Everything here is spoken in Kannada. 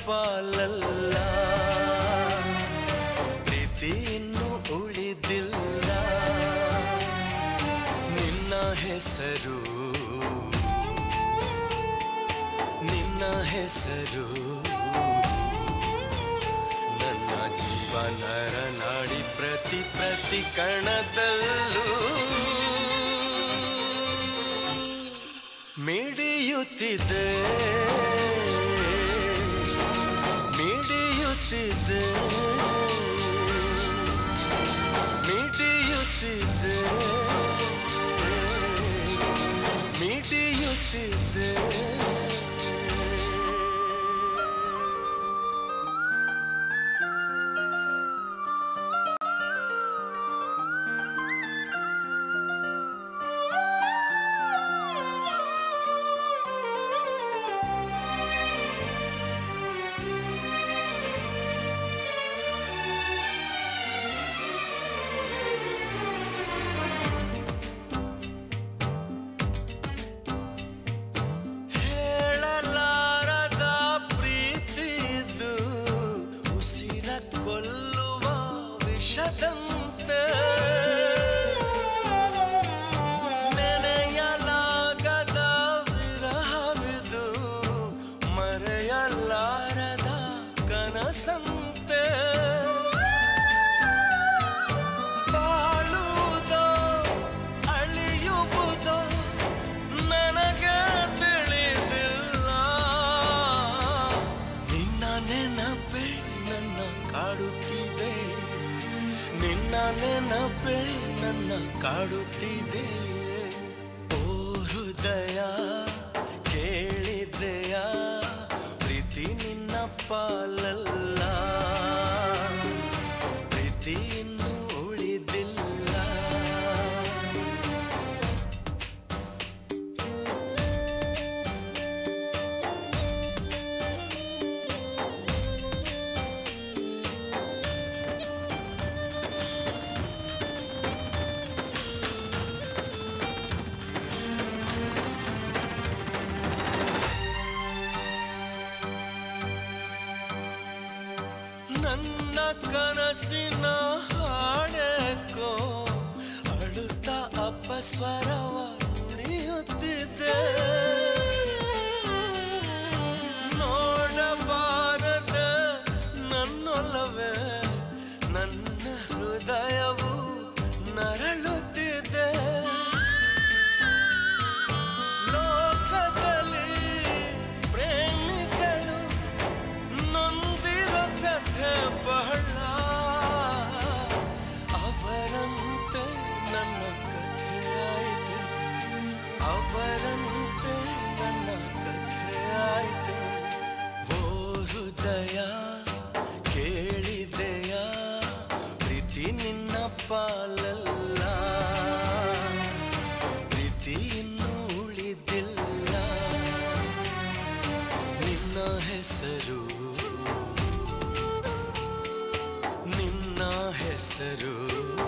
ಪಾಲಲ್ಲ ಪ್ರೀತಿ ಇನ್ನು ಉಳಿದಿಲ್ಲ ನಿನ್ನ ಹೆಸರು ನಿನ್ನ ಹೆಸರು ನನ್ನ ಜೀವನರ ನಾಡಿ ಪ್ರತಿ ಪ್ರತಿ ಕಣದಲ್ಲೂ ಮಿಡಿಯುತ್ತಿದೆ ಮಿಡಿಯುತ್ತಿದೆ ಮಿಡಿಯುತ್ತಿದೆ ಮಿಡಿಯುತ್ತಿದೆ ಹೇಳಲಾರದ ಪ್ರೀತಿದು ಉಸಿರ ಕೊಲ್ಲುವ ವಿಷದಂತೆ ನೆನೆಯಲಾಗದ ವಿರಹವಿದು ಮರೆಯಲಾರದ ಕನಸಂತೆ ಬಾಳುವುದೋ ಅಳಿಯುವುದೋ ನನಗೆ ತಿಳಿದಿಲ್ಲ ನಿನ್ನ ನೆನಪೇ ನನ್ನ ಕಾಡುತ್ತಿದೆ ನಿನ್ನ ನೆನಪೇ ನನ್ನ ಕಾಡುತ್ತಿದೆ ಓ ಹೃದಯ ಕೇಳಿದೆಯ ಪ್ರೀತಿ ನಿನ್ನ ಪಾಲಲ್ಲ ಪ್ರೀತಿ ಇನ್ನೂ ಉಳಿದಿಲ್ಲ ನನ್ನ ಕನಸಿನ ಹಾಡೇಕೋ ಅಳುತ್ತ ಅಪಸ್ವರವ ನುಡಿಯುತ್ತಿದೆ ನೋಡಬಾರದ ನನ್ನೊಲವೇ ನನ್ನ ಹೃದಯವು ನರಳುತ್ತಿದೆ ಲೋಕದಲ್ಲಿ ಪ್ರೇಮಿಗಳು ನೊಂದಿರೋ ಕಥೆ ಬಹಳ ಅವರಂತೆ ನನ್ನ ಕಥೆ ಆಯ್ತೆ ಅವರಂತೆ ನನ್ನ ಕಥೆ ಆಯ್ತೆ ಓ ಹೃದಯ ಕೇಳಿದೆಯ ಪ್ರೀತಿ ನಿನ್ನ ಪಾಲಲ್ಲ ಪ್ರೀತಿ ಇನ್ನೂ ಉಳಿದಿಲ್ಲ ನಿನ್ನ ಹೆಸರು ನಿನ್ನ ಹೆಸರು